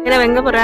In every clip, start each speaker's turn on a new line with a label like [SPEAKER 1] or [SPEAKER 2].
[SPEAKER 1] என்ன எங்க போற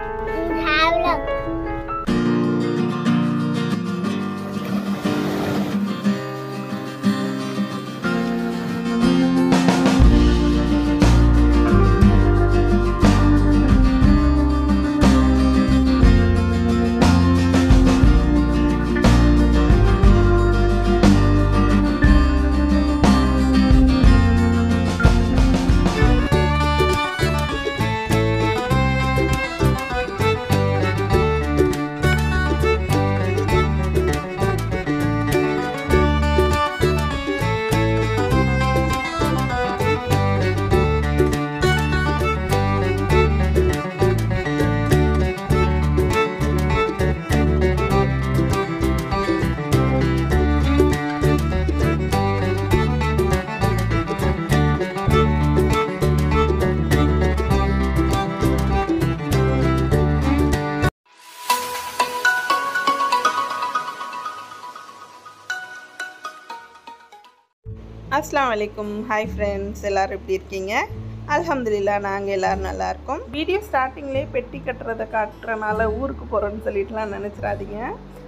[SPEAKER 1] அஸ்ஸலாமு அலைக்கும் ஹாய் ஃப்ரெண்ட்ஸ் எல்லோரும் எப்படி இருக்கீங்க அல்ஹம்துலில்லா நாங்கள் எல்லோரும் நல்லா இருக்கோம் வீடியோ ஸ்டார்டிங்லேயே பெட்டி கட்டுறதை காட்டுறனால ஊருக்கு போகிறோன்னு சொல்லிட்டுலாம் நினச்சிடாதீங்க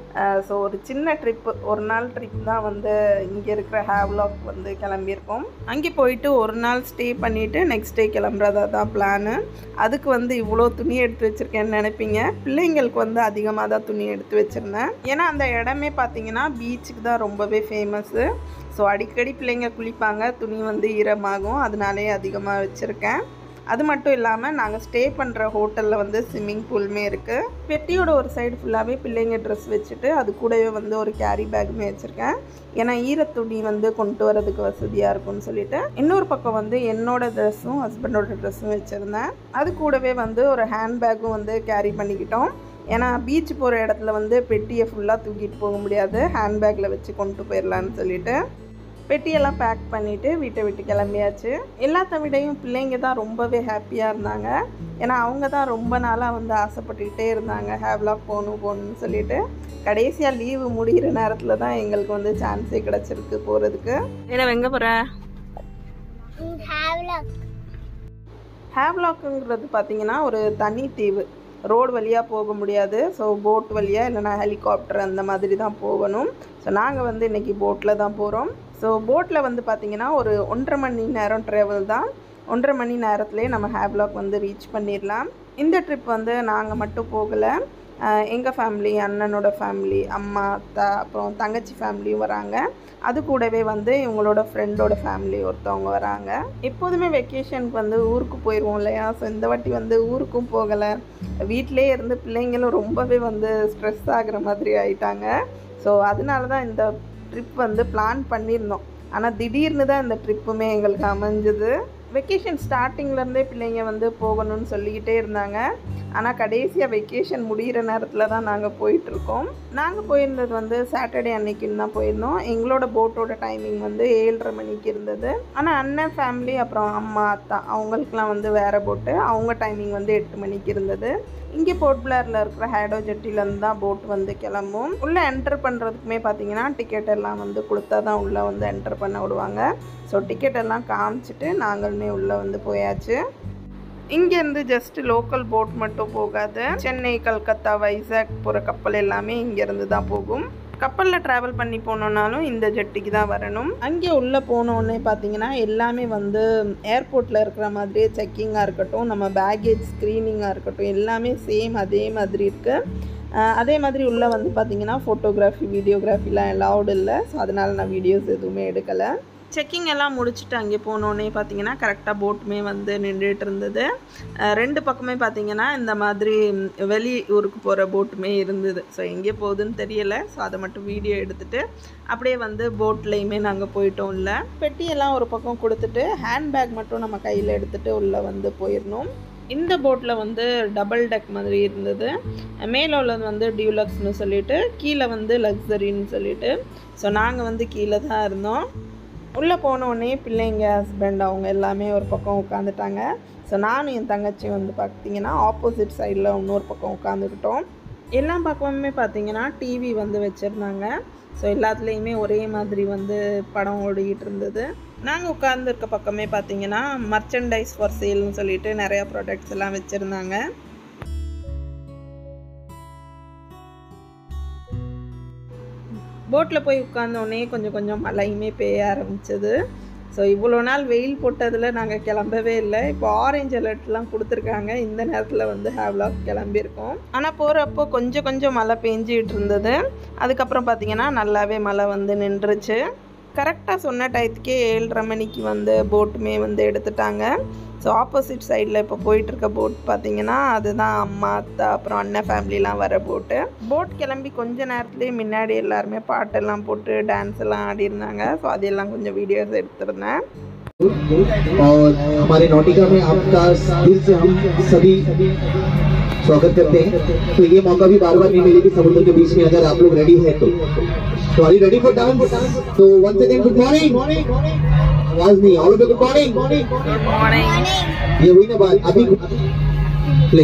[SPEAKER 1] ஸோ ஒரு சின்ன ட்ரிப்பு ஒரு நாள் ட்ரிப் தான் வந்து இங்கே இருக்கிற ஹேவ்லாக் வந்து கிளம்பியிருக்கோம் அங்கே போயிட்டு ஒரு நாள் ஸ்டே பண்ணிவிட்டு நெக்ஸ்ட் டே கிளம்புறதா தான் பிளானு அதுக்கு வந்து இவ்வளோ துணி எடுத்து வச்சுருக்கேன்னு நினைப்பீங்க பிள்ளைங்களுக்கு வந்து அதிகமாக தான் துணி எடுத்து வச்சுருந்தேன் ஏன்னா அந்த இடமே பார்த்தீங்கன்னா பீச்சுக்கு தான் ரொம்பவே ஃபேமஸ்ஸு ஸோ அடிக்கடி பிள்ளைங்க குளிப்பாங்க துணி வந்து ஈரமாகும் அதனாலே அதிகமாக வச்சுருக்கேன் அது மட்டும் இல்லாமல் நாங்கள் ஸ்டே பண்ணுற ஹோட்டலில் வந்து ஸ்விம்மிங் பூலுமே இருக்குது பெட்டியோட ஒரு சைடு ஃபுல்லாகவே பிள்ளைங்க ட்ரெஸ் வச்சுட்டு அது கூடவே வந்து ஒரு கேரி பேக்குமே வச்சுருக்கேன் ஏன்னா ஈரத்துணி வந்து கொண்டு வரதுக்கு வசதியாக இருக்கும்னு சொல்லிட்டு இன்னொரு பக்கம் வந்து என்னோட ட்ரெஸ்ஸும் ஹஸ்பண்டோட ட்ரெஸ்ஸும் வச்சுருந்தேன் அது கூடவே வந்து ஒரு ஹேண்ட் பேக்கும் வந்து கேரி பண்ணிக்கிட்டோம் ஏன்னா பீச் போகிற இடத்துல வந்து பெட்டியை ஃபுல்லாக தூக்கிட்டு போக முடியாது ஹேண்ட்பேக்கில் வச்சு கொண்டு போயிடலான்னு சொல்லிட்டு பெட்டியெல்லாம் பேக் பண்ணிவிட்டு வீட்டை விட்டு கிளம்பியாச்சு எல்லாத்த விடையும் பிள்ளைங்க தான் ரொம்பவே ஹாப்பியாக இருந்தாங்க ஏன்னா அவங்க தான் ரொம்ப நாளாக வந்து ஆசைப்பட்டுக்கிட்டே இருந்தாங்க ஹேவ்லாக் போகணும் போகணும்னு சொல்லிட்டு கடைசியாக லீவு முடிகிற நேரத்தில் தான் எங்களுக்கு வந்து சான்ஸே கிடச்சிருக்கு போகிறதுக்கு ஏன்னா எங்கே போகிற ஹேவ்லாக்குங்கிறது பார்த்தீங்கன்னா ஒரு தனி தீவு ரோடு வழியாக போக முடியாது ஸோ போட் வழியாக இல்லைனா ஹெலிகாப்டர் அந்த மாதிரி தான் போகணும் ஸோ நாங்கள் வந்து இன்றைக்கி போட்டில் தான் போகிறோம் ஸோ போட்டில் வந்து பார்த்திங்கன்னா ஒரு ஒன்றரை மணி நேரம் ட்ராவல் தான் ஒன்றரை மணி நேரத்துலேயே நம்ம ஹேவ்லாக் வந்து ரீச் பண்ணிடலாம் இந்த ட்ரிப் வந்து நாங்கள் மட்டும் போகலை எங்கள் ஃபேமிலி அண்ணனோட ஃபேமிலி அம்மா அத்தா அப்புறம் தங்கச்சி ஃபேமிலியும் வராங்க அது கூடவே வந்து இவங்களோட ஃப்ரெண்டோட ஃபேமிலி ஒருத்தவங்க வராங்க எப்போதுமே வெக்கேஷனுக்கு வந்து ஊருக்கு போயிடுவோம் இல்லையா ஸோ இந்த வாட்டி வந்து ஊருக்கும் போகலை வீட்டிலே இருந்து பிள்ளைங்களும் ரொம்பவே வந்து ஸ்ட்ரெஸ் ஆகிற மாதிரி ஆயிட்டாங்க ஸோ அதனால தான் இந்த ட்ரிப் வந்து பிளான் பண்ணியிருந்தோம் ஆனால் திடீர்னு தான் இந்த ட்ரிப்புமே எங்களுக்கு அமைஞ்சுது வெக்கேஷன் ஸ்டார்டிங்லேருந்தே பிள்ளைங்க வந்து போகணும்னு சொல்லிக்கிட்டே இருந்தாங்க ஆனால் கடைசியாக வெக்கேஷன் முடிகிற நேரத்தில் தான் நாங்கள் போயிட்டுருக்கோம் நாங்கள் போயிருந்தது வந்து சாட்டர்டே அன்னைக்குன்னு தான் போயிருந்தோம் எங்களோட போட்டோட டைமிங் வந்து ஏழரை மணிக்கு இருந்தது ஆனால் அண்ணன் ஃபேமிலி அப்புறம் அம்மா அத்தா அவங்களுக்குலாம் வந்து வேறு போட்டு அவங்க டைமிங் வந்து எட்டு மணிக்கு இருந்தது இங்கே போர்ட் பிளேரில் இருக்கிற ஹேடோ ஜெட்டிலேருந்து தான் போட் வந்து கிளம்பும் உள்ளே என்டர் பண்ணுறதுக்குமே பார்த்தீங்கன்னா டிக்கெட் எல்லாம் வந்து கொடுத்தா தான் உள்ளே வந்து என்டர் பண்ண விடுவாங்க ஸோ டிக்கெட் எல்லாம் காமிச்சிட்டு நாங்களுமே உள்ளே வந்து போயாச்சு இங்கேருந்து ஜஸ்ட் லோக்கல் போட் மட்டும் போகாது சென்னை கல்கத்தா வைசாக் போகிற கப்பல் எல்லாமே இங்கேருந்து தான் போகும் கப்பலில் ட்ராவல் பண்ணி போனோன்னாலும் இந்த ஜெட்டிக்கு தான் வரணும் அங்கே உள்ளே போனோடனே பார்த்தீங்கன்னா எல்லாமே வந்து ஏர்போர்ட்டில் இருக்கிற மாதிரியே செக்கிங்காக இருக்கட்டும் நம்ம பேகேஜ் ஸ்க்ரீனிங்காக இருக்கட்டும் எல்லாமே சேம் அதே மாதிரி இருக்குது அதே மாதிரி உள்ளே வந்து பார்த்தீங்கன்னா ஃபோட்டோகிராஃபி வீடியோகிராஃபிலாம் அலவுட் இல்லை ஸோ அதனால் நான் வீடியோஸ் எதுவுமே எடுக்கலை செக்கிங் எல்லாம் முடிச்சுட்டு அங்கே போனோடனே பார்த்தீங்கன்னா கரெக்டாக போட்டுமே வந்து நின்றுட்டு இருந்தது ரெண்டு பக்கமே பார்த்தீங்கன்னா இந்த மாதிரி வெளி ஊருக்கு போகிற போட்டுமே இருந்தது ஸோ எங்கே போகுதுன்னு தெரியலை ஸோ அதை மட்டும் வீடியோ எடுத்துகிட்டு அப்படியே வந்து போட்லேயுமே நாங்கள் போயிட்டோம் இல்லை பெட்டியெல்லாம் ஒரு பக்கம் கொடுத்துட்டு ஹேண்ட்பேக் மட்டும் நம்ம கையில் எடுத்துகிட்டு உள்ளே வந்து போயிடணும் இந்த போட்டில் வந்து டபுள் டெக் மாதிரி இருந்தது மேலே உள்ளது வந்து டியூலக்ஸ்னு சொல்லிட்டு கீழே வந்து லக்ஸரின்னு சொல்லிட்டு ஸோ நாங்கள் வந்து கீழே தான் இருந்தோம் உள்ளே போனோடனே பிள்ளைங்க ஹஸ்பண்ட் அவங்க எல்லாமே ஒரு பக்கம் உட்காந்துட்டாங்க ஸோ நானும் என் தங்கச்சி வந்து பார்த்தீங்கன்னா ஆப்போசிட் சைடில் இன்னொரு பக்கம் உட்காந்துக்கிட்டோம் எல்லா பக்கமுமே பார்த்தீங்கன்னா டிவி வந்து வச்சுருந்தாங்க ஸோ எல்லாத்துலேயுமே ஒரே மாதிரி வந்து படம் ஓடிக்கிட்டு இருந்தது நாங்கள் உட்கார்ந்துருக்க பக்கமே பார்த்தீங்கன்னா மர்ச்சன்டைஸ் ஃபார் சேல்னு சொல்லிட்டு நிறையா ப்ராடக்ட்ஸ் எல்லாம் வச்சுருந்தாங்க போட்டில் போய் உட்காந்தோடனே கொஞ்சம் கொஞ்சம் மழையுமே பெய்ய ஆரம்பிச்சது ஸோ இவ்வளோ நாள் வெயில் போட்டதில் நாங்கள் கிளம்பவே இல்லை இப்போ ஆரஞ்சு அலர்ட்லாம் கொடுத்துருக்காங்க இந்த நேரத்தில் வந்து ஹேவ்லாக் கிளம்பியிருக்கோம் ஆனால் போகிறப்போ கொஞ்சம் கொஞ்சம் மழை பெஞ்சிக்கிட்டு இருந்தது அதுக்கப்புறம் பார்த்திங்கன்னா நல்லாவே மழை வந்து நின்றுச்சு கரெக்டாக சொன்ன டயத்துக்கே ஏழரை மணிக்கு வந்து போட்டுமே வந்து எடுத்துட்டாங்க ஸோ ஆப்போசிட் சைடில் இப்போ போயிட்டுருக்க போட் பார்த்தீங்கன்னா அதுதான் அம்மா அத்தா அப்புறம் அண்ணன் ஃபேமிலிலாம் வர போட்டு போட் கிளம்பி கொஞ்ச நேரத்துலேயே முன்னாடி எல்லாருமே பாட்டெல்லாம் போட்டு டான்ஸ் எல்லாம் ஆடிருந்தாங்க ஸோ அதெல்லாம் கொஞ்சம் வீடியோஸ் எடுத்திருந்தேன்
[SPEAKER 2] और हमारे नौटिका में आपका दिल से हम सभी स्वागत करते हैं तो ये मौका भी बार बार नहीं मिलेगी समुद्र के बीच में अगर आप लोग रेडी है तो तो are you ready for dance तो वंस अगेन गुड मॉर्निंग आवाज नहीं all good morning
[SPEAKER 1] good morning
[SPEAKER 2] ये हुई ना बात अभी प्ले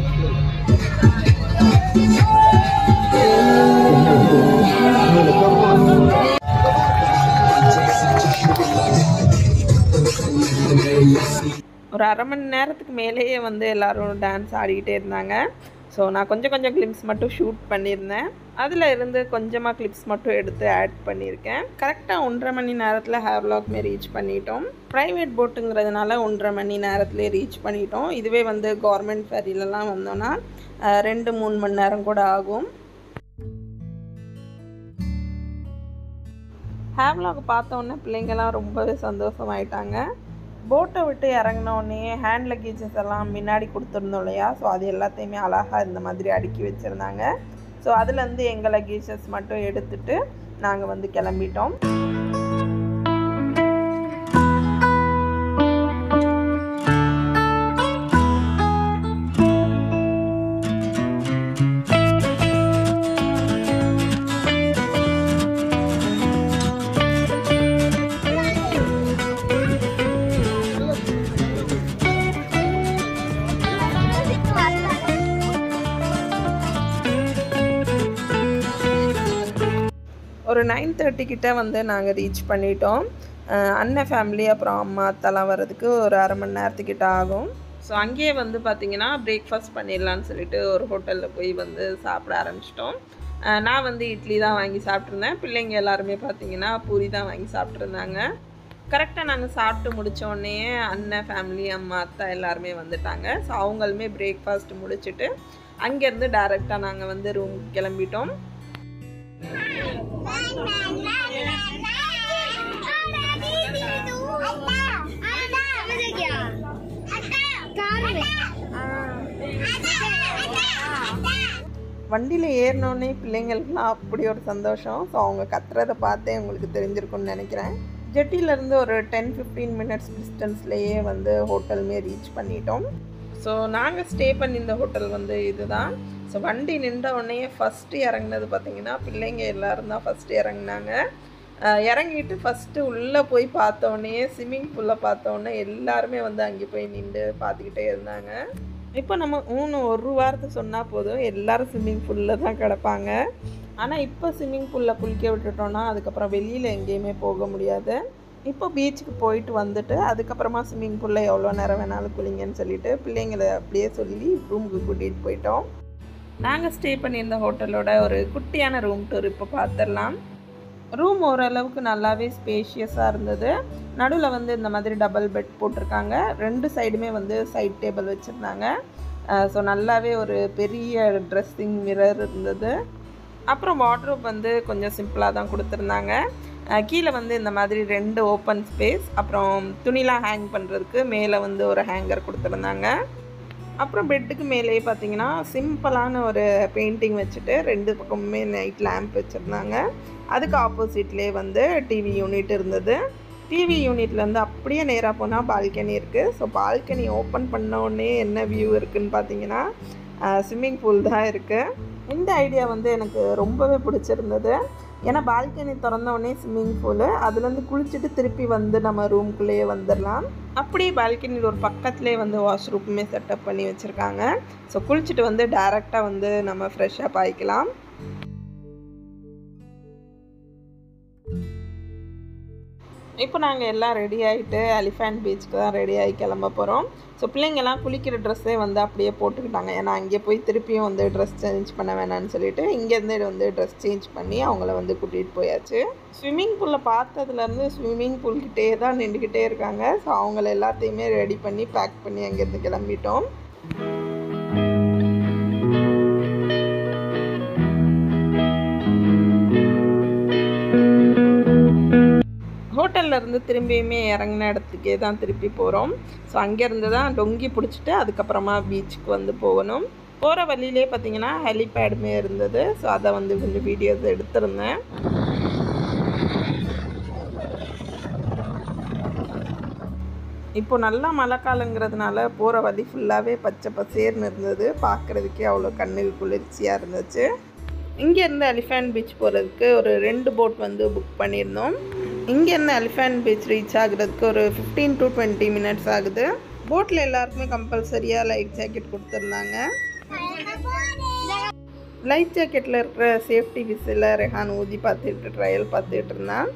[SPEAKER 1] ஒரு அரை மணி நேரத்துக்கு மேலேயே வந்து எல்லாரும் டான்ஸ் ஆடிக்கிட்டே இருந்தாங்க ஸோ நான் கொஞ்சம் கொஞ்சம் கிளிப்ஸ் மட்டும் ஷூட் பண்ணியிருந்தேன் அதில் இருந்து கொஞ்சமாக கிளிப்ஸ் மட்டும் எடுத்து ஆட் பண்ணியிருக்கேன் கரெக்டாக ஒன்றரை மணி நேரத்தில் ஹேர்லாக்மே ரீச் பண்ணிட்டோம் ப்ரைவேட் போட்டுங்கிறதுனால ஒன்றரை மணி நேரத்துலேயே ரீச் பண்ணிட்டோம் இதுவே வந்து கவர்மெண்ட் ஃபெரிலலாம் வந்தோன்னா அஹ், ரெண்டு மூணு மணி நேரம் கூட ஆகும் ஹேவ்லாக் பார்த்தோன்னே பிள்ளைங்கள்லாம் ரொம்பவே சந்தோஷமாயிட்டாங்க போட்டை விட்டு இறங்கினோடனே ஹேண்ட் லக்கேஜஸ் எல்லாம் முன்னாடி கொடுத்துருந்தோம் இல்லையா ஸோ அது எல்லாத்தையுமே அழகாக இந்த மாதிரி அடுக்கி வச்சுருந்தாங்க ஸோ அதுலேருந்து எங்கள் லக்கேஜஸ் மட்டும் எடுத்துட்டு நாங்கள் வந்து கிளம்பிட்டோம் ஒரு நைன் தேர்ட்டி கிட்ட வந்து நாங்கள் ரீச் பண்ணிட்டோம் அஹ் அண்ணன் ஃபேமிலி அப்புறம் அம்மா அத்தாலாம் வர்றதுக்கு ஒரு அரை மணி நேரத்துக்கிட்ட ஆகும் ஸோ அங்கேயே வந்து பார்த்திங்கன்னா பிரேக்ஃபாஸ்ட் பண்ணிடலான்னு சொல்லிட்டு ஒரு ஹோட்டலில் போய் வந்து சாப்பிட ஆரம்பிச்சிட்டோம் அஹ் நான் வந்து இட்லி தான் வாங்கி சாப்பிட்ருந்தேன் பிள்ளைங்க எல்லாருமே பார்த்தீங்கன்னா பூரி தான் வாங்கி சாப்பிட்ருந்தாங்க கரெக்டாக நாங்கள் சாப்பிட்டு முடிச்ச உடனே அண்ணன் ஃபேமிலி அம்மா அத்தா எல்லாருமே வந்துட்டாங்க ஸோ அவங்களுமே பிரேக்ஃபாஸ்ட் முடிச்சுட்டு அங்கேருந்து டேரெக்டாக நாங்கள் வந்து ரூம் கிளம்பிட்டோம் வண்டியில் ஏறினோடனே பிள்ளைங்களுக்குலாம் அப்படி ஒரு சந்தோஷம் ஸோ அவங்க கத்துறதை பார்த்தே உங்களுக்கு தெரிஞ்சிருக்கும்னு நினைக்கிறேன் ஜெட்டியிலேருந்து ஒரு டென் ஃபிஃப்டீன் மினிட்ஸ் டிஸ்டன்ஸ்லேயே வந்து ஹோட்டலுமே ரீச் பண்ணிட்டோம் ஸோ நாங்கள் ஸ்டே பண்ணியிருந்த ஹோட்டல் வந்து இதுதான் ஸோ வண்டி நின்ற உடனே ஃபஸ்ட்டு இறங்குனது பார்த்தீங்கன்னா பிள்ளைங்க எல்லாரும் தான் ஃபஸ்ட்டு இறங்குனாங்க அஹ் இறங்கிட்டு ஃபஸ்ட்டு உள்ளே போய் பார்த்தோன்னே ஸ்விம்மிங் பூலில் பார்த்தோன்னே எல்லாருமே வந்து அங்கே போய் நின்று பார்த்துக்கிட்டே இருந்தாங்க இப்போ நம்ம ஊன்னு ஒரு வாரத்தை சொன்னால் போதும் எல்லாரும் ஸ்விம்மிங் பூலில் தான் கிடப்பாங்க ஆனால் இப்போ ஸ்விம்மிங் பூலில் குளிக்க விட்டுட்டோன்னா அதுக்கப்புறம் வெளியில் எங்கேயுமே போக முடியாது இப்போ பீச்சுக்கு போயிட்டு வந்துட்டு அதுக்கப்புறமா ஸ்விம்மிங் பூலில் எவ்வளோ நேரம் வேணாலும் குளிங்கன்னு சொல்லிட்டு பிள்ளைங்களை அப்படியே சொல்லி ரூமுக்கு கூட்டிகிட்டு போயிட்டோம் நாங்கள் ஸ்டே பண்ணியிருந்த ஹோட்டலோட ஒரு குட்டியான ரூம் டூர் இப்போ பார்த்துடலாம் ரூம் ஓரளவுக்கு நல்லாவே ஸ்பேஷியஸாக இருந்தது நடுவில் வந்து இந்த மாதிரி டபுள் பெட் போட்டிருக்காங்க ரெண்டு சைடுமே வந்து சைட் டேபிள் வச்சுருந்தாங்க ஸோ நல்லாவே ஒரு பெரிய ட்ரெஸ்ஸிங் மிரர் இருந்தது அப்புறம் வாட்ரூப் வந்து கொஞ்சம் சிம்பிளாக தான் கொடுத்துருந்தாங்க அஹ் கீழே வந்து இந்த மாதிரி ரெண்டு ஓப்பன் ஸ்பேஸ் அப்புறம் துணிலாம் ஹேங் பண்ணுறதுக்கு மேலே வந்து ஒரு ஹேங்கர் கொடுத்துருந்தாங்க அப்புறம் பெட்டுக்கு மேலேயே பார்த்தீங்கன்னா சிம்பிளான ஒரு பெயிண்டிங் வச்சுட்டு ரெண்டு பக்கமுமே நைட் லேம்ப் வச்சுருந்தாங்க அதுக்கு ஆப்போசிட்லேயே வந்து டிவி யூனிட் இருந்தது டிவி யூனிட்லேருந்து அப்படியே நேராக போனால் பால்கனி இருக்குது ஸோ பால்கனி ஓப்பன் பண்ண உடனே என்ன வியூ இருக்குன்னு பார்த்தீங்கன்னா ஸ்விம்மிங் பூல் தான் இருக்குது இந்த ஐடியா வந்து எனக்கு ரொம்பவே பிடிச்சிருந்தது ஏன்னா பால்கனி திறந்த உடனே ஸ்விம்மிங் பூலு அதுலேருந்து குளிச்சுட்டு திருப்பி வந்து நம்ம ரூம்குள்ளேயே வந்துடலாம் அப்படியே பால்கனியில் ஒரு பக்கத்துலேயே வந்து வாஷ்ரூமுமே செட்டப் பண்ணி வச்சுருக்காங்க ஸோ குளிச்சுட்டு வந்து டேரெக்டாக வந்து நம்ம ஃப்ரெஷ்ஷாக பாய்க்கலாம் இப்போ நாங்கள் எல்லாம் ரெடி ஆகிட்டு எலிஃபேண்ட் பீச்சுக்கு தான் ரெடி ஆகி கிளம்ப போகிறோம் ஸோ பிள்ளைங்கெல்லாம் குளிக்கிற ட்ரெஸ்ஸே வந்து அப்படியே போட்டுக்கிட்டாங்க ஏன்னா அங்கே போய் திருப்பியும் வந்து ட்ரெஸ் சேஞ்ச் பண்ண வேணாம்னு சொல்லிட்டு இங்கேருந்து வந்து ட்ரெஸ் சேஞ்ச் பண்ணி அவங்கள வந்து கூட்டிகிட்டு போயாச்சு ஸ்விம்மிங் பூலில் பார்த்ததுலேருந்து ஸ்விம்மிங் பூல்கிட்டே தான் நின்றுக்கிட்டே இருக்காங்க ஸோ அவங்கள எல்லாத்தையுமே ரெடி பண்ணி பேக் பண்ணி அங்கேருந்து கிளம்பிட்டோம் ஹோட்டல்ல இருந்து திரும்பியுமே இறங்கின இடத்துக்கே தான் திருப்பி போகிறோம் ஸோ அங்கேருந்து தான் டொங்கி பிடிச்சிட்டு அதுக்கப்புறமா பீச்சுக்கு வந்து போகணும் போகிற வழியிலே பார்த்தீங்கன்னா ஹெலிபேடுமே இருந்தது ஸோ அதை வந்து கொஞ்சம் வீடியோஸ் எடுத்திருந்தேன் இப்போ நல்லா மழை காலங்கிறதுனால போகிற வழி ஃபுல்லாகவே பச்சை பசேர்னு இருந்தது பார்க்குறதுக்கே அவ்வளோ கண்ணுக்கு குளிர்ச்சியாக இருந்துச்சு இங்கேருந்து எலிஃபேண்ட் பீச் போகிறதுக்கு ஒரு ரெண்டு போட் வந்து புக் பண்ணியிருந்தோம் இங்கேருந்து எலிஃபேண்ட் பீச் ரீச் ஆகுறதுக்கு ஒரு ஃபிஃப்டீன் டு டுவெண்ட்டி மினிட்ஸ் ஆகுது போட்டில் எல்லாருக்குமே கம்பல்சரியாக லைஃப் ஜாக்கெட் கொடுத்துருந்தாங்க லைஃப் ஜாக்கெட்டில் இருக்கிற சேஃப்டி விசில் ரெஹான் ஊதி பார்த்துட்டு ட்ரையல் பார்த்துட்டு இருந்தான்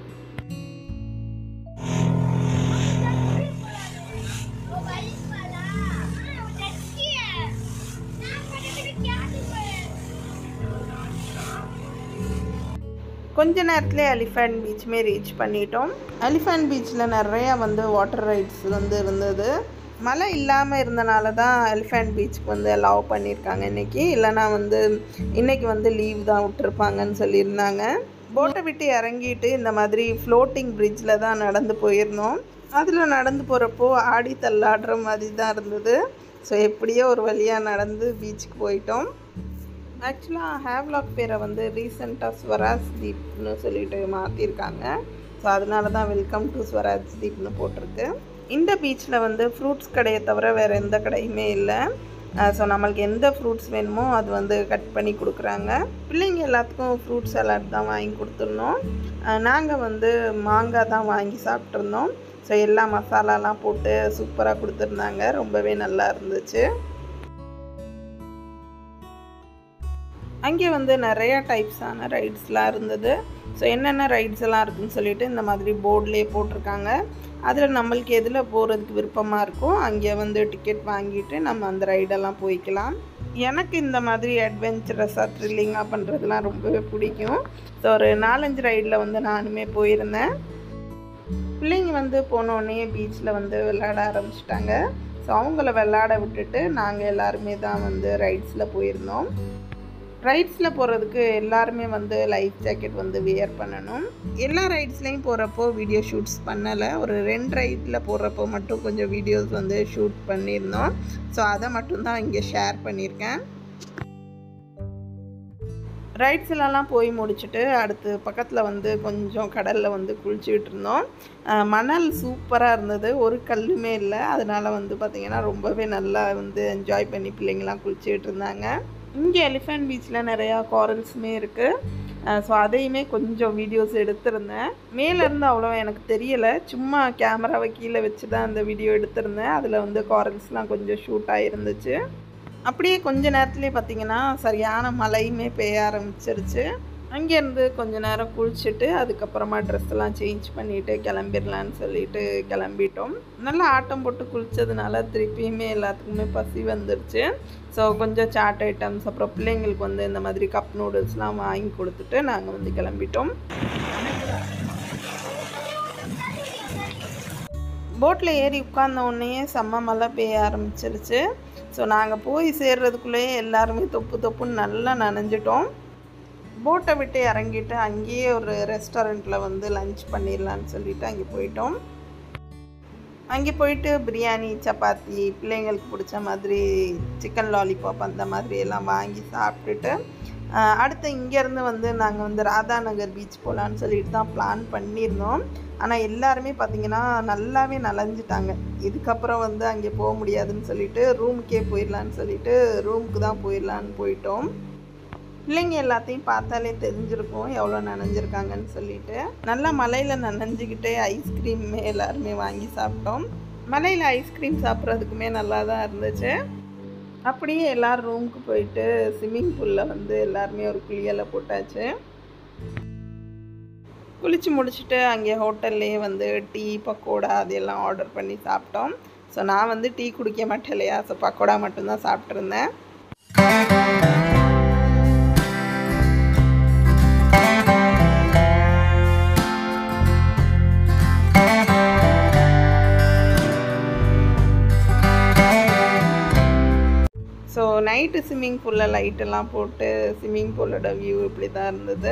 [SPEAKER 1] கொஞ்ச நேரத்துலேயே எலிஃபேண்ட் பீச்சுமே ரீச் பண்ணிட்டோம் எலிஃபேண்ட் பீச்சில் நிறையா வந்து வாட்டர் ரைட்ஸ் வந்து இருந்தது மழை இல்லாமல் இருந்தனால தான் எலிஃபேண்ட் பீச்சுக்கு வந்து அலோவ் பண்ணியிருக்காங்க இன்றைக்கி இல்லைனா வந்து இன்றைக்கி வந்து லீவ் தான் விட்டுருப்பாங்கன்னு சொல்லியிருந்தாங்க போட்டை விட்டு இறங்கிட்டு இந்த மாதிரி ஃப்ளோட்டிங் பிரிட்ஜில் தான் நடந்து போயிருந்தோம் அதில் நடந்து போகிறப்போ ஆடி தள்ளாடுற மாதிரி தான் இருந்தது ஸோ எப்படியோ ஒரு வழியாக நடந்து பீச்சுக்கு போயிட்டோம் ஆக்சுவலாக ஹேவ்லாக் பேரை வந்து ரீசெண்டாக ஸ்வராஜ் தீப்னு சொல்லிட்டு மாற்றிருக்காங்க ஸோ அதனால தான் வெல்கம் டு ஸ்வராஜ் தீப்னு போட்டிருக்கு இந்த பீச்சில் வந்து ஃப்ரூட்ஸ் கடையை தவிர வேறு எந்த கடையுமே இல்லை ஸோ நம்மளுக்கு எந்த ஃப்ரூட்ஸ் வேணுமோ அது வந்து கட் பண்ணி கொடுக்குறாங்க பிள்ளைங்க எல்லாத்துக்கும் ஃப்ரூட் சலாட் தான் வாங்கி கொடுத்துருந்தோம் நாங்கள் வந்து மாங்காய் தான் வாங்கி சாப்பிட்ருந்தோம் ஸோ எல்லா மசாலாலாம் போட்டு சூப்பராக கொடுத்துருந்தாங்க ரொம்பவே நல்லா இருந்துச்சு அங்கே வந்து நிறைய டைப்ஸான ரைட்ஸ்லாம் இருந்தது ஸோ என்னென்ன ரைட்ஸ் எல்லாம் இருக்குன்னு சொல்லிட்டு இந்த மாதிரி போர்ட்லேயே போட்டிருக்காங்க அதில் நம்மளுக்கு எதில் போகிறதுக்கு விருப்பமாக இருக்கோ அங்கே வந்து டிக்கெட் வாங்கிட்டு நம்ம அந்த ரைடெல்லாம் போய்க்கலாம் எனக்கு இந்த மாதிரி அட்வென்ச்சரஸாக த்ரில்லிங்காக பண்ணுறதுலாம் ரொம்பவே பிடிக்கும் ஸோ ஒரு நாலஞ்சு ரைடில் வந்து நானுமே போயிருந்தேன் பிள்ளைங்க வந்து போனோடனே பீச்சில் வந்து விளையாட ஆரம்பிச்சிட்டாங்க ஸோ அவங்கள விளையாட விட்டுட்டு நாங்கள் எல்லாருமே தான் வந்து ரைட்ஸில் போயிருந்தோம் ரைட்ஸில் போகிறதுக்கு எல்லாருமே வந்து லைஃப் ஜாக்கெட் வந்து வியர் பண்ணணும் எல்லா ரைட்ஸ்லேயும் போகிறப்போ வீடியோ ஷூட்ஸ் பண்ணலை ஒரு ரெண்டு ரைட்டில் போடுறப்போ மட்டும் கொஞ்சம் வீடியோஸ் வந்து ஷூட் பண்ணியிருந்தோம் ஸோ அதை மட்டும்தான் இங்கே ஷேர் பண்ணியிருக்கேன் ரைட்ஸ்லலாம் போய் முடிச்சுட்டு அடுத்து பக்கத்தில் வந்து கொஞ்சம் கடலில் வந்து குளிச்சுக்கிட்டு இருந்தோம் மணல் சூப்பராக இருந்தது ஒரு கல்லுமே இல்லை அதனால் வந்து பார்த்திங்கன்னா ரொம்பவே நல்லா வந்து என்ஜாய் பண்ணி பிள்ளைங்களாம் குளிச்சுக்கிட்டு இருந்தாங்க இங்கே எலிஃபென்ட் பீச்சில் நிறையா காரல்ஸுமே இருக்குது ஸோ அதையுமே கொஞ்சம் வீடியோஸ் எடுத்திருந்தேன் மேலேருந்து அவ்வளோ எனக்கு தெரியலை சும்மா கேமராவை கீழே வச்சு தான் அந்த வீடியோ எடுத்திருந்தேன் அதில் வந்து காரல்ஸ்லாம் கொஞ்சம் ஷூட் ஆகிருந்துச்சு அப்படியே கொஞ்ச நேரத்துலேயே பார்த்தீங்கன்னா சரியான மழையுமே பெய்ய ஆரம்பிச்சிருச்சு அங்கேருந்து கொஞ்ச நேரம் குளிச்சுட்டு அதுக்கப்புறமா ட்ரெஸ் எல்லாம் சேஞ்ச் பண்ணிவிட்டு கிளம்பிடலான்னு சொல்லிட்டு கிளம்பிட்டோம் நல்லா ஆட்டம் போட்டு குளித்ததுனால திருப்பியுமே எல்லாத்துக்குமே பசி வந்துருச்சு ஸோ கொஞ்சம் சாட் ஐட்டம்ஸ் அப்புறம் பிள்ளைங்களுக்கு வந்து இந்த மாதிரி கப் நூடுல்ஸ்லாம் வாங்கி கொடுத்துட்டு நாங்கள் வந்து கிளம்பிட்டோம் போட்டில் ஏறி உட்கார்ந்த உடனே செம்ம மழை பெய்ய ஆரம்பிச்சிருச்சு ஸோ நாங்கள் போய் சேர்றதுக்குள்ளேயே எல்லாருமே தொப்பு தொப்புன்னு நல்லா நனைஞ்சிட்டோம் போட்டை விட்டு இறங்கிட்டு அங்கேயே ஒரு ரெஸ்டாரண்ட்டில் வந்து லஞ்ச் பண்ணிடலான்னு சொல்லிட்டு அங்கே போயிட்டோம் அங்கே போயிட்டு பிரியாணி சப்பாத்தி பிள்ளைங்களுக்கு பிடிச்ச மாதிரி சிக்கன் லாலிபாப் அந்த மாதிரி எல்லாம் வாங்கி சாப்பிட்டுட்டு அடுத்து இங்கேருந்து வந்து நாங்கள் வந்து ராதாநகர் பீச் போகலான்னு சொல்லிட்டு தான் பிளான் பண்ணியிருந்தோம் ஆனால் எல்லாருமே பார்த்திங்கன்னா நல்லாவே நனைஞ்சிட்டாங்க இதுக்கப்புறம் வந்து அங்கே போக முடியாதுன்னு சொல்லிட்டு ரூமுக்கே போயிடலான்னு சொல்லிட்டு ரூமுக்கு தான் போயிடலான்னு போயிட்டோம் பிள்ளைங்க எல்லாத்தையும் பார்த்தாலே தெரிஞ்சிருக்கும் எவ்வளோ நனைஞ்சிருக்காங்கன்னு சொல்லிட்டு நல்லா மலையில் நனைஞ்சிக்கிட்டே ஐஸ்கிரீமே எல்லாருமே வாங்கி சாப்பிட்டோம் மலையில் ஐஸ்கிரீம் சாப்பிட்றதுக்குமே நல்லா தான் இருந்துச்சு அப்படியே எல்லோரும் ரூமுக்கு போயிட்டு ஸ்விம்மிங் பூலில் வந்து எல்லாருமே ஒரு குளியலை போட்டாச்சு குளித்து முடிச்சுட்டு அங்கே ஹோட்டல்லையே வந்து டீ பக்கோடா அதெல்லாம் ஆர்டர் பண்ணி சாப்பிட்டோம் ஸோ நான் வந்து டீ குடிக்க மாட்டேன் இல்லையா ஸோ பக்கோடா மட்டும்தான் சாப்பிட்ருந்தேன் ஸோ நைட்டு ஸ்விம்மிங் பூலில் லைட்டெல்லாம் போட்டு ஸ்விம்மிங் பூலோட வியூ இப்படி தான் இருந்தது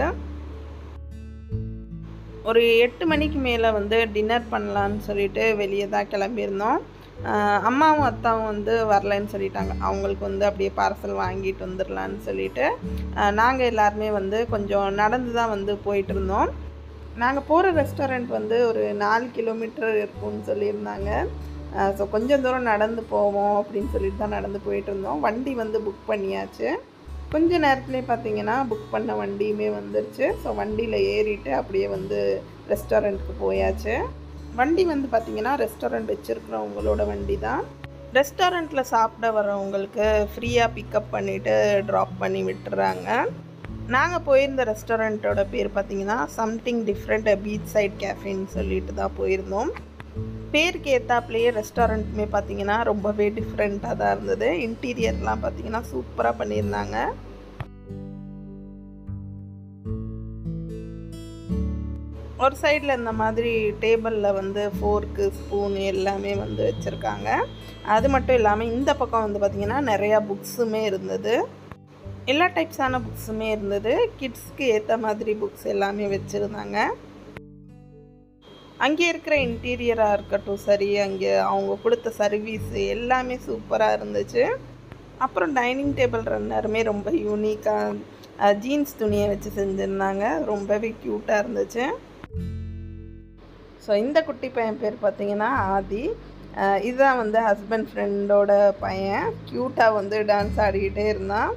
[SPEAKER 1] ஒரு எட்டு மணிக்கு மேலே வந்து டின்னர் பண்ணலான்னு சொல்லிட்டு வெளியே தான் கிளம்பியிருந்தோம் ஆஹ் அம்மாவும் அத்தாவும் வந்து வரலைன்னு சொல்லிட்டாங்க அவங்களுக்கு வந்து அப்படியே பார்சல் வாங்கிட்டு வந்துடலான்னு சொல்லிட்டு நாங்கள் எல்லாருமே வந்து கொஞ்சம் நடந்து தான் வந்து போயிட்டு இருந்தோம் நாங்கள் போகிற ரெஸ்டாரண்ட் வந்து ஒரு நாலு கிலோமீட்டர் இருக்கும்னு சொல்லியிருந்தாங்க ஸோ கொஞ்சம் தூரம் நடந்து போவோம் அப்படின்னு சொல்லிட்டு தான் நடந்து போயிட்டு இருந்தோம் வண்டி வந்து புக் பண்ணியாச்சு கொஞ்ச நேரத்துலேயே பார்த்தீங்கன்னா புக் பண்ண வண்டியுமே வந்துருச்சு ஸோ வண்டியில் ஏறிட்டு அப்படியே வந்து ரெஸ்டாரண்ட்டுக்கு போயாச்சு வண்டி வந்து பார்த்திங்கன்னா ரெஸ்டாரண்ட் வச்சுருக்கிறவங்களோட வண்டி தான் ரெஸ்டாரண்ட்டில் சாப்பிட வரவங்களுக்கு ஃப்ரீயாக பிக்கப் பண்ணிவிட்டு ட்ராப் பண்ணி விட்டுறாங்க நாங்கள் போயிருந்த ரெஸ்டாரண்ட்டோட பேர் பார்த்தீங்கன்னா சம்திங் டிஃப்ரெண்ட் பீச் சைட் கேஃபின்னு சொல்லிட்டு தான் போயிருந்தோம் பேருக்கு ஏற்றாப்புலேயே ரெஸ்டாரண்ட்டுமே பார்த்தீங்கன்னா ரொம்பவே டிஃப்ரெண்ட்டாக தான் இருந்தது இன்டீரியர்லாம் பார்த்தீங்கன்னா சூப்பராக பண்ணியிருந்தாங்க ஒரு சைடில் இந்த மாதிரி டேபிளில் வந்து ஃபோர்க்கு ஸ்பூன் எல்லாமே வந்து வச்சுருக்காங்க அது மட்டும் இல்லாமல் இந்த பக்கம் வந்து பார்த்திங்கன்னா நிறையா புக்ஸுமே இருந்தது எல்லா டைப்ஸான புக்ஸுமே இருந்தது கிட்ஸ்க்கு ஏற்ற மாதிரி புக்ஸ் எல்லாமே வச்சுருந்தாங்க அங்கே இருக்கிற இன்டீரியராக இருக்கட்டும் சரி அங்கே அவங்க கொடுத்த சர்வீஸ் எல்லாமே சூப்பராக இருந்துச்சு அப்புறம் டைனிங் டேபிள் ரன்னருமே ரொம்ப யூனிக்காக ஜீன்ஸ் துணியை வச்சு செஞ்சுருந்தாங்க ரொம்பவே க்யூட்டாக இருந்துச்சு ஸோ இந்த குட்டி பையன் பேர் பார்த்தீங்கன்னா ஆதி அஹ் இதுதான் வந்து ஹஸ்பண்ட் ஃப்ரெண்டோட பையன் க்யூட்டாக வந்து டான்ஸ் ஆடிக்கிட்டே இருந்தான்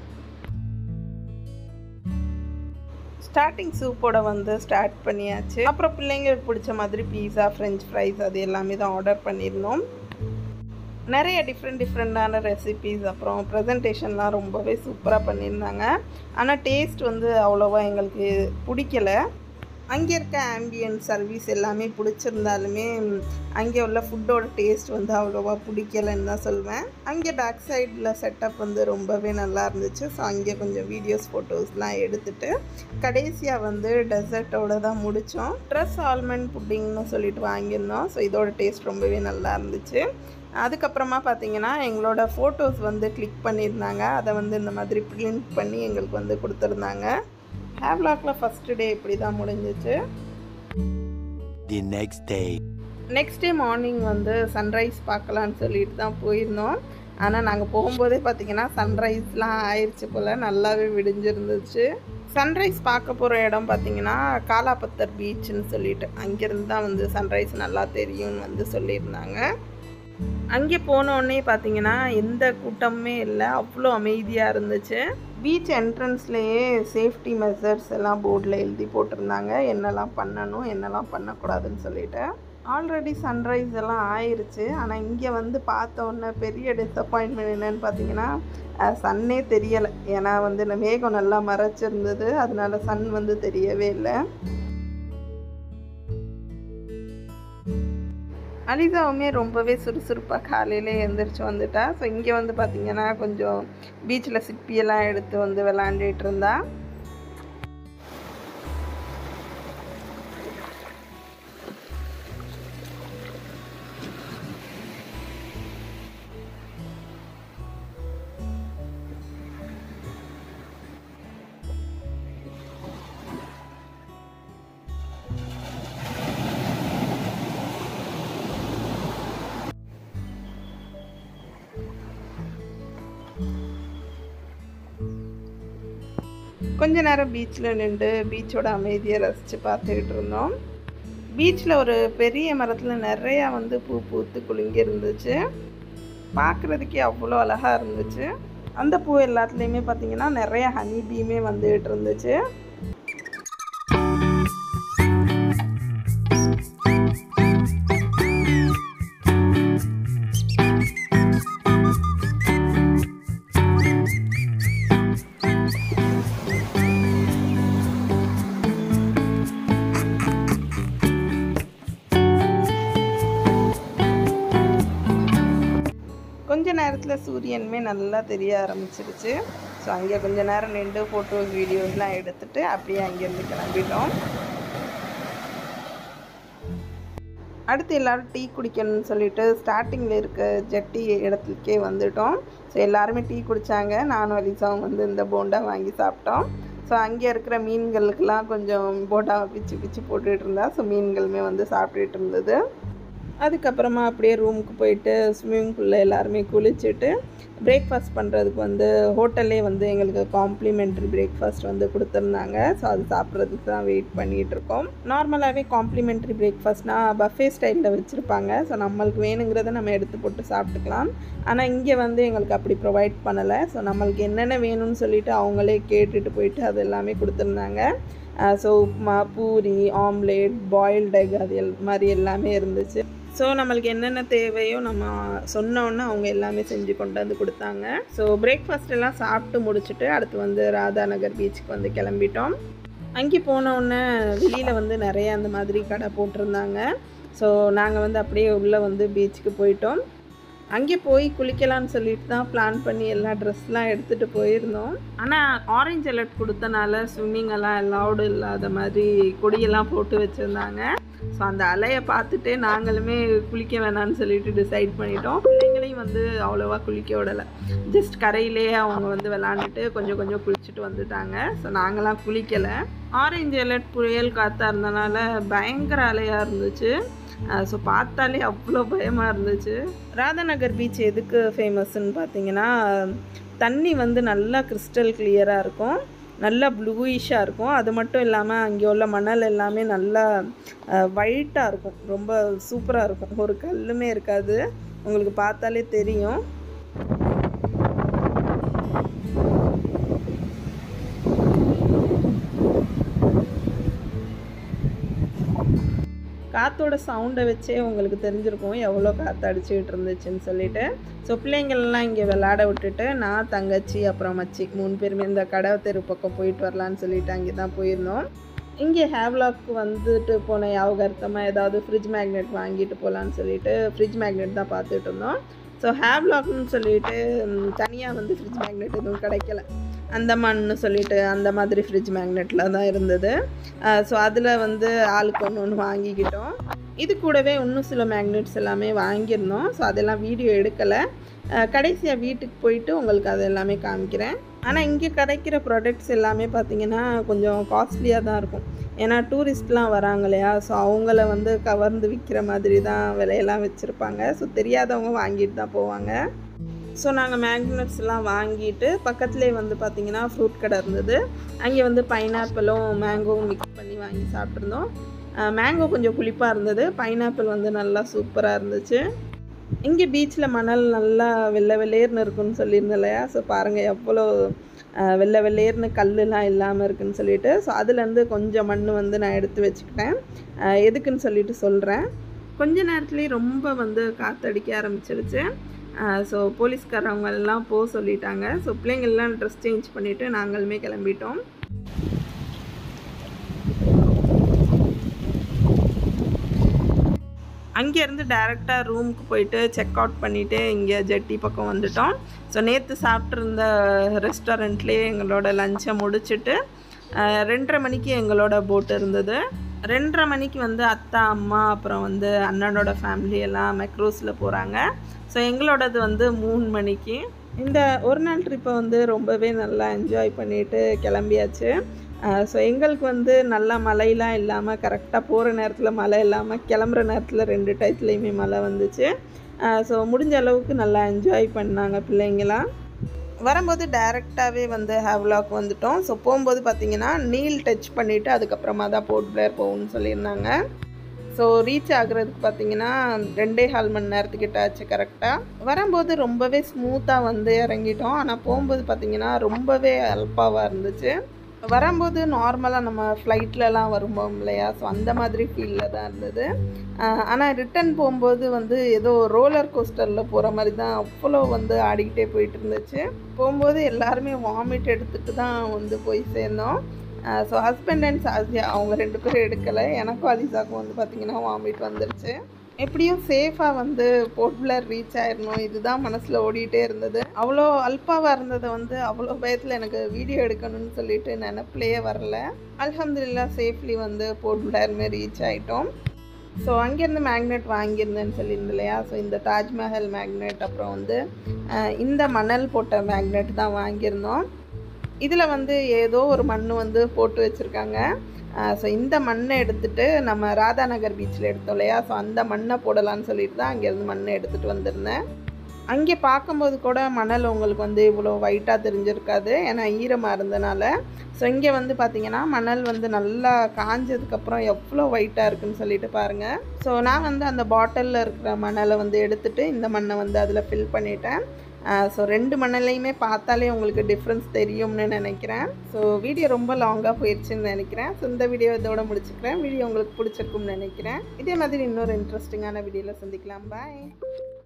[SPEAKER 1] ஸ்டார்டிங் சூப்போட வந்து ஸ்டார்ட் பண்ணியாச்சு அப்புறம் பிள்ளைங்களுக்கு பிடிச்ச மாதிரி பீஸா ஃப்ரெஞ்ச் ஃப்ரைஸ் அது எல்லாமே தான் ஆர்டர் பண்ணியிருந்தோம் நிறைய டிஃப்ரெண்ட் டிஃப்ரெண்ட்டான ரெசிபீஸ் அப்புறம் ப்ரெசன்டேஷன்லாம் ரொம்பவே சூப்பராக பண்ணியிருந்தாங்க ஆனால் டேஸ்ட் வந்து அவ்வளோவா எங்களுக்கு பிடிக்கல அங்கே இருக்க ஆம்பியன் சர்வீஸ் எல்லாமே பிடிச்சிருந்தாலுமே அங்கே உள்ள ஃபுட்டோட டேஸ்ட் வந்து அவ்வளோவா பிடிக்கலன்னு தான் சொல்வேன் அங்கே பேக் சைடில் செட்டப் வந்து ரொம்பவே நல்லா இருந்துச்சு ஸோ அங்கே கொஞ்சம் வீடியோஸ் ஃபோட்டோஸ்லாம் எடுத்துட்டு கடைசியாக வந்து டெசர்ட்டோட தான் முடித்தோம் ட்ரெஸ் ஆல்மண்ட் புட்டிங்னு சொல்லிட்டு வாங்கியிருந்தோம் ஸோ இதோட டேஸ்ட் ரொம்பவே நல்லா இருந்துச்சு அதுக்கப்புறமா பார்த்தீங்கன்னா எங்களோட ஃபோட்டோஸ் வந்து கிளிக் பண்ணியிருந்தாங்க அதை வந்து இந்த மாதிரி பிரிண்ட் பண்ணி எங்களுக்கு வந்து கொடுத்துருந்தாங்க ஹேவ்லாக்ல ஃபஸ்ட்டு டே இப்படி தான் முடிஞ்சிச்சு
[SPEAKER 3] the next day.
[SPEAKER 1] Next day morning வந்து சன்ரைஸ் பார்க்கலான்னு சொல்லிட்டு தான் போயிருந்தோம் ஆனால் நாங்கள் போகும்போதே பார்த்தீங்கன்னா சன்ரைஸ்லாம் ஆயிடுச்சு போல் நல்லாவே விடிஞ்சிருந்துச்சு சன்ரைஸ் பார்க்க போகிற இடம் பார்த்தீங்கன்னா காலாபத்தர் பீச்சுன்னு சொல்லிட்டு அங்கேருந்து தான் வந்து சன்ரைஸ் நல்லா தெரியும்னு வந்து சொல்லியிருந்தாங்க அங்கே போனோடனே பார்த்தீங்கன்னா எந்த கூட்டமுமே இல்லை அவ்வளோ அமைதியாக இருந்துச்சு பீச் என்ட்ரன்ஸ்லேயே சேஃப்டி மெஷர்ஸ் எல்லாம் போர்டில் எழுதி போட்டிருந்தாங்க என்னெல்லாம் பண்ணணும் என்னெல்லாம் பண்ணக்கூடாதுன்னு சொல்லிட்டு ஆல்ரெடி சன்ரைஸ் எல்லாம் ஆயிருச்சு ஆனால் இங்கே வந்து பார்த்த உடனே பெரிய டிசப்பாயின்மெண்ட் என்னன்னு பார்த்தீங்கன்னா சன்னே தெரியலை ஏன்னா வந்து இந்த மேகம் நல்லா மறைச்சிருந்தது அதனால சன் வந்து தெரியவே இல்லை அலிதாவுமே ரொம்பவே சுறுசுறுப்பாக காலையிலே எழுந்திரிச்சு வந்துட்டா ஸோ இங்கே வந்து பார்த்திங்கன்னா கொஞ்சம் பீச்சில் சிப்பியெல்லாம் எடுத்து வந்து விளாண்டுட்டு இருந்தா கொஞ்ச நேரம் பீச்சில் நின்று பீச்சோட அமைதியை ரசித்து பார்த்துக்கிட்டு இருந்தோம் பீச்சில் ஒரு பெரிய மரத்தில் நிறையா வந்து பூ பூத்து குலுங்கி இருந்துச்சு பார்க்குறதுக்கே அவ்வளோ அழகாக இருந்துச்சு அந்த பூ எல்லாத்துலேயுமே பார்த்தீங்கன்னா நிறைய ஹனி பீமே வந்துகிட்டு இருந்துச்சு நேரத்தில் சூரியனுமே நல்லா தெரிய ஆரம்பிச்சிருச்சு ஸோ அங்கே கொஞ்ச நேரம் நின்று ஃபோட்டோஸ் வீடியோஸ்லாம் எடுத்துட்டு அப்படியே அங்கேருந்து கிளம்பிட்டோம் அடுத்து எல்லோரும் டீ குடிக்கணும்னு சொல்லிட்டு ஸ்டார்டிங்கில் இருக்க ஜட்டி இடத்துக்கே வந்துட்டோம் ஸோ எல்லாருமே டீ குடித்தாங்க நானும் அலிசாவும் வந்து இந்த போண்டா வாங்கி சாப்பிட்டோம் ஸோ அங்கே இருக்கிற மீன்களுக்கெல்லாம் கொஞ்சம் போண்டாவை பிச்சு பிச்சு போட்டுட்டு இருந்தா ஸோ மீன்களுமே வந்து சாப்பிட்டுட்டு இருந்தது அதுக்கப்புறமா அப்படியே ரூமுக்கு போயிட்டு ஸ்விம்மிங் பூலில் எல்லாருமே குளிச்சுட்டு பிரேக்ஃபாஸ்ட் பண்ணுறதுக்கு வந்து ஹோட்டல்லே வந்து எங்களுக்கு காம்ப்ளிமெண்ட்ரி பிரேக்ஃபாஸ்ட் வந்து கொடுத்துருந்தாங்க ஸோ அது சாப்பிட்றதுக்கு தான் வெயிட் பண்ணிகிட்டு இருக்கோம் நார்மலாகவே காம்ப்ளிமெண்ட்ரி பிரேக்ஃபாஸ்ட்னால் பஃபே ஸ்டைலில் வச்சுருப்பாங்க ஸோ நம்மளுக்கு வேணுங்கிறத நம்ம எடுத்து போட்டு சாப்பிட்டுக்கலாம் ஆனால் இங்கே வந்து எங்களுக்கு அப்படி ப்ரொவைட் பண்ணலை ஸோ நம்மளுக்கு என்னென்ன வேணும்னு சொல்லிட்டு அவங்களே கேட்டுட்டு போயிட்டு அது எல்லாமே கொடுத்துருந்தாங்க so upma puri omelette boiled egg அது எல் மாதிரி எல்லாமே இருந்துச்சு ஸோ நம்மளுக்கு என்னென்ன தேவையோ நம்ம சொன்னோன்னே அவங்க எல்லாமே செஞ்சு கொண்டு வந்து கொடுத்தாங்க ஸோ பிரேக்ஃபாஸ்ட் எல்லாம் சாப்பிட்டு முடிச்சுட்டு அடுத்து வந்து ராதாநகர் பீச்சுக்கு வந்து கிளம்பிட்டோம் அங்கே போனோடனே வெளியில் வந்து நிறைய அந்த மாதிரி கடை போட்டிருந்தாங்க ஸோ நாங்கள் வந்து அப்படியே உள்ளே வந்து பீச்சுக்கு போயிட்டோம் அங்கே போய் குளிக்கலாம்னு சொல்லிட்டு தான் பிளான் பண்ணி எல்லா ட்ரெஸ்லாம் எடுத்துகிட்டு போயிருந்தோம் ஆனால் ஆரஞ்சு அலர்ட் கொடுத்தனால ஸ்விம்மிங் எல்லாம் அலௌடு இல்லாத மாதிரி கொடியெல்லாம் போட்டு வச்சுருந்தாங்க ஸோ அந்த அலையை பார்த்துட்டு நாங்களுமே குளிக்க வேணாம்னு சொல்லிட்டு டிசைட் பண்ணிட்டோம் பிள்ளைங்களையும் வந்து அவ்வளோவா குளிக்க விடலை ஜஸ்ட் கரையிலேயே அவங்க வந்து விளாண்டுட்டு கொஞ்சம் கொஞ்சம் குளிச்சுட்டு வந்துட்டாங்க ஸோ நாங்களாம் குளிக்கலை ஆரஞ்சு அலர்ட் புயல் காற்றா இருந்தனால பயங்கர அலையாக இருந்துச்சு ஸோ பார்த்தாலே அவ்வளோ பயமாக இருந்துச்சு ராதாநகர் பீச் எதுக்கு ஃபேமஸ்ன்னு பார்த்தீங்கன்னா தண்ணி வந்து நல்லா கிறிஸ்டல் கிளியராக இருக்கும் நல்லா ப்ளூயிஷாக இருக்கும் அது மட்டும் இல்லாமல் அங்கே உள்ள மணல் எல்லாமே நல்லா ஒயிட்டாக இருக்கும் ரொம்ப சூப்பராக இருக்கும் ஒரு கல்லுமே இருக்காது உங்களுக்கு பார்த்தாலே தெரியும் காற்றோட சவுண்டை வச்சே உங்களுக்கு தெரிஞ்சிருக்கும் எவ்வளோ காற்று அடிச்சுக்கிட்டு இருந்துச்சுன்னு சொல்லிட்டு ஸோ பிள்ளைங்கள்லாம் இங்கே விளாட விட்டுட்டு நான் தங்கச்சி அப்புறம் மச்சி மூணு பேருமே இந்த கடை தெரு பக்கம் போயிட்டு வரலான்னு சொல்லிட்டு அங்கே தான் போயிருந்தோம் இங்கே ஹேவ்லாக்கு வந்துட்டு போன ஞாபகார்த்தமாக ஏதாவது ஃப்ரிட்ஜ் மேக்னெட் வாங்கிட்டு போகலான்னு சொல்லிட்டு ஃப்ரிட்ஜ் மேக்னெட் தான் பார்த்துட்டு இருந்தோம் ஸோ ஹேவ்லாக்னு சொல்லிட்டு தனியாக வந்து ஃப்ரிட்ஜ் மேக்னெட் எதுவும் கிடைக்கல அந்தமான்னு சொல்லிட்டு அந்த மாதிரி ஃப்ரிட்ஜ் மேக்னெட்டில் தான் இருந்தது ஸோ அதில் வந்து ஆளுக்கு ஒன்று ஒன்று வாங்கிக்கிட்டோம் இது கூடவே இன்னும் சில மேக்னெட்ஸ் எல்லாமே வாங்கியிருந்தோம் ஸோ அதெல்லாம் வீடியோ எடுக்கலை கடைசியாக வீட்டுக்கு போயிட்டு உங்களுக்கு அது எல்லாமே காமிக்கிறேன் ஆனால் இங்கே கிடைக்கிற ப்ராடக்ட்ஸ் எல்லாமே பார்த்திங்கன்னா கொஞ்சம் காஸ்ட்லியாக தான் இருக்கும் ஏன்னா டூரிஸ்ட்லாம் வராங்க இல்லையா ஸோ அவங்கள வந்து கவர்ந்து விற்கிற மாதிரி தான் விலையெல்லாம் வச்சுருப்பாங்க ஸோ தெரியாதவங்க வாங்கிட்டு தான் போவாங்க ஸோ நாங்கள் மேக்னட்ஸ் எல்லாம் வாங்கிட்டு பக்கத்துலேயே வந்து பார்த்திங்கன்னா ஃப்ரூட் கடை இருந்தது அங்கே வந்து பைனாப்பிளும் மேங்கோவும் மிக்ஸ் பண்ணி வாங்கி சாப்பிட்ருந்தோம் மேங்கோ கொஞ்சம் புளிப்பாக இருந்தது பைனாப்பிள் வந்து நல்லா சூப்பராக இருந்துச்சு இங்கே பீச்சில் மணல் நல்லா வெள்ளை வெள்ளேர்னு இருக்குன்னு சொல்லியிருந்தேன் இல்லையா ஸோ பாருங்கள் எவ்வளோ வெள்ளை வெள்ளேர்னு கல்லுலாம் இல்லாமல் இருக்குன்னு சொல்லிட்டு ஸோ அதுலேருந்து கொஞ்சம் மண் வந்து நான் எடுத்து வச்சுக்கிட்டேன் எதுக்குன்னு சொல்லிட்டு சொல்கிறேன் கொஞ்ச நேரத்துலேயே ரொம்ப வந்து காற்றடிக்க ஆரம்பிச்சிருச்சு ஸோ போலீஸ்காரவங்க எல்லாம் போக சொல்லிட்டாங்க ஸோ பிள்ளைங்கள்லாம் ட்ரெஸ் சேஞ்ச் பண்ணிவிட்டு நாங்களுமே கிளம்பிட்டோம் அங்கேருந்து டேரெக்டாக ரூமுக்கு போயிட்டு செக் அவுட் பண்ணிவிட்டு இங்கே ஜட்டி பக்கம் வந்துட்டோம் ஸோ நேற்று சாப்பிட்ருந்த ரெஸ்டாரண்ட்லேயே எங்களோட லஞ்சை முடிச்சுட்டு ரெண்டரை மணிக்கு எங்களோட போட் இருந்தது ரெண்டரை மணிக்கு வந்து அத்தா அம்மா அப்புறம் வந்து அண்ணனோட ஃபேமிலி எல்லாம் மெக்ரோஸில் போகிறாங்க ஸோ எங்களோடது வந்து மூணு மணிக்கு இந்த ஒரு நாள் ட்ரிப்பை வந்து ரொம்பவே நல்லா என்ஜாய் பண்ணிட்டு கிளம்பியாச்சு ஸோ எங்களுக்கு வந்து நல்லா மழையெல்லாம் இல்லாமல் கரெக்டாக போகிற நேரத்தில் மழை இல்லாமல் கிளம்புற நேரத்தில் ரெண்டு டயத்துலேயுமே மழை வந்துச்சு ஸோ முடிஞ்ச அளவுக்கு நல்லா என்ஜாய் பண்ணாங்க பிள்ளைங்களாம் வரும்போது டைரெக்டாகவே வந்து ஹேவ்லாக் வந்துட்டோம் ஸோ போகும்போது பார்த்தீங்கன்னா நீல் டச் பண்ணிவிட்டு அதுக்கப்புறமா தான் போர்ட் பிளேயர் போகணும்னு சொல்லியிருந்தாங்க ஸோ ரீச் ஆகுறதுக்கு பார்த்தீங்கன்னா ரெண்டே கால் மணி நேரத்துக்கிட்ட ஆச்சு கரெக்டாக வரும்போது ரொம்பவே ஸ்மூத்தாக வந்து இறங்கிட்டோம் ஆனால் போகும்போது பார்த்தீங்கன்னா ரொம்பவே அல்பாவாக இருந்துச்சு வரும்போது நார்மலாக நம்ம ஃப்ளைட்லலாம் வரும்போம் இல்லையா ஸோ அந்த மாதிரி ஃபீலில் தான் இருந்தது ஆனால் ரிட்டன் போகும்போது வந்து ஏதோ ரோலர் கோஸ்டரில் போகிற மாதிரி தான் அவ்வளோ வந்து ஆடிக்கிட்டே போயிட்டு இருந்துச்சு போகும்போது எல்லாருமே வாமிட் எடுத்துகிட்டு தான் வந்து போய் சேர்ந்தோம் ஸோ ஹஸ்பண்ட் அண்ட் சாசியா அவங்க ரெண்டு பேரும் எடுக்கலை எனக்கும் அலிசாக்கும் வந்து பார்த்திங்கன்னா வாமிட் வந்துருச்சு எப்படியும் சேஃபாக வந்து போர்ட் பிளேர் ரீச் ஆயிடணும் இதுதான் மனசில் ஓடிட்டே இருந்தது அவ்வளோ அல்பாவாக இருந்ததை வந்து அவ்வளோ பயத்தில் எனக்கு வீடியோ எடுக்கணும்னு சொல்லிட்டு நினப்பிலேயே வரல அல்ஹம்துலில்லா சேஃப்லி வந்து போர்ட் பிளேருமே ரீச் ஆகிட்டோம் ஸோ அங்கேருந்து மேக்னெட் வாங்கியிருந்தேன்னு சொல்லியிருந்தேன் இல்லையா ஸோ இந்த தாஜ்மஹல் மேக்னெட் அப்புறம் வந்து அஹ், இந்த மணல் போட்ட மேக்னெட் தான் வாங்கியிருந்தோம் இதில் வந்து ஏதோ ஒரு மண் வந்து போட்டு வச்சுருக்காங்க ஸோ இந்த மண்ணை எடுத்துட்டு நம்ம ராதாநகர் பீச்சில் எடுத்தோம் இல்லையா ஸோ அந்த மண்ணை போடலான்னு சொல்லிட்டு தான் அங்கேருந்து மண்ணை எடுத்துகிட்டு வந்திருந்தேன் அங்கே பார்க்கும்போது கூட மணல் உங்களுக்கு வந்து இவ்வளோ ஒயிட்டாக தெரிஞ்சிருக்காது ஏன்னா ஈரமாக இருந்தனால ஸோ இங்கே வந்து பார்த்தீங்கன்னா மணல் வந்து நல்லா காஞ்சதுக்கப்புறம் எவ்வளோ ஒயிட்டாக இருக்குன்னு சொல்லிட்டு பாருங்கள் ஸோ நான் வந்து அந்த பாட்டிலில் இருக்கிற மணலை வந்து எடுத்துட்டு இந்த மண்ணை வந்து அதில் ஃபில் பண்ணிட்டேன் ஸோ ரெண்டு மணலையுமே பார்த்தாலே உங்களுக்கு டிஃப்ரென்ஸ் தெரியும்னு நினைக்கிறேன் ஸோ வீடியோ ரொம்ப லாங்காக போயிடுச்சுன்னு நினைக்கிறேன் ஸோ இந்த வீடியோ இதோட முடிச்சுக்கிறேன் வீடியோ உங்களுக்கு பிடிச்சிருக்கும்னு நினைக்கிறேன் இதே மாதிரி இன்னொரு இன்ட்ரெஸ்டிங்கான வீடியோவில் சந்திக்கலாம் பாய்